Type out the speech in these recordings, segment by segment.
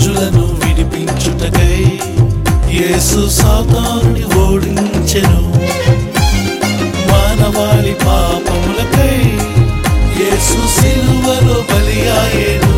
మనుషులను విడిపించుటకై యేసు సాతానుని ఓడించెను మానవాళి పాపములకై యేసు సిలువలో బలియాయేను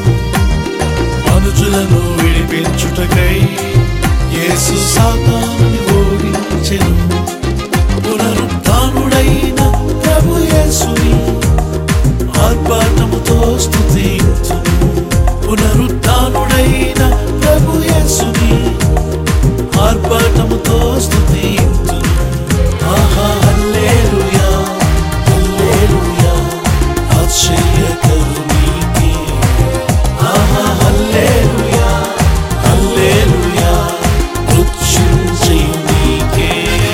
మనుషులను విడిపించుటకై యేసు సాతానుని ఓడించెను పునరుత్థానుడైన ప్రభు యేసుని ఆర్భాటముతో స్తుతించును పునరుత్థానుడైన ప్రభు యేసుని ఆర్భాటముతో స్తుతించును ఆహా హల్లెలూయా హల్లెలూయా ఆశ్చర్యకరునికి ఆహా హల్లెలూయా హల్లెలూయా మృత్యుంజయునికే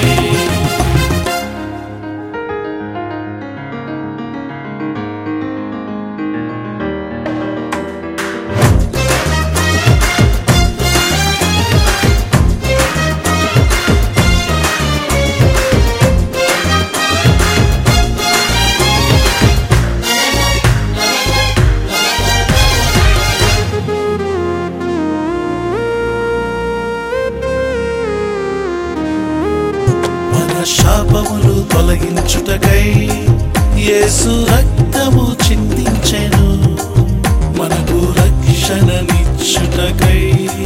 మన శాపములు తొలగించుటకై యేసు రక్తము చిందించెను మనకు రక్షణనిచ్చుటకై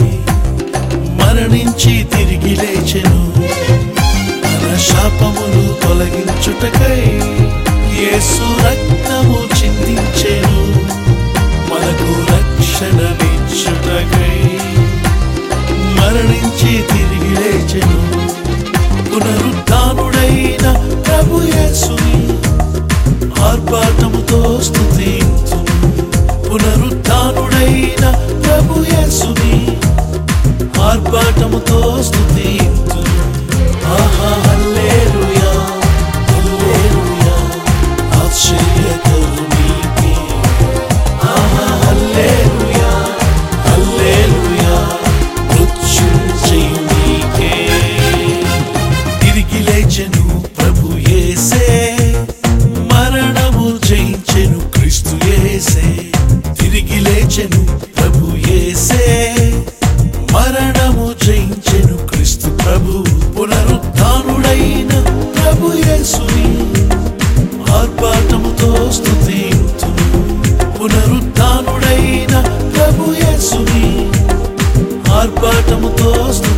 మరణించి తిరిగి లేచెను మన శాపములు తొలగించుటకై యేసు రక్తము చిందించెను మనకు రక్షణనిచ్చుటకై మరణించి తిరిగి లేచెను పునరుద్ధానుడైన ప్రభు యేసుని ఆర్భాటముతో స్తుతించును పునరుద్ధానుడైన ప్రభు యేసుని ఆర్భాటముతో స్తుతించును ఆహా హల్లెలూయా హల్లెలూయా ఆశ్చర్యకరునికి ఆహా హల్లెలూయా హల్లెలూయా మృత్యుంజయునికే తిరిగి లేచెను ప్రభు యేసే మరణము జయించెను క్రీస్తు యేసే తిరిగి లేచెను ప్రభు యేసే మరణము జయించెను క్రీస్తు ప్రభు పునరుత్థానుడైన ప్రభు యేసుని ఆర్భాటముతో స్తుతింతును పునరుత్థానుడైన ప్రభు యేసుని ఆర్భాటముతో స్తుతింతును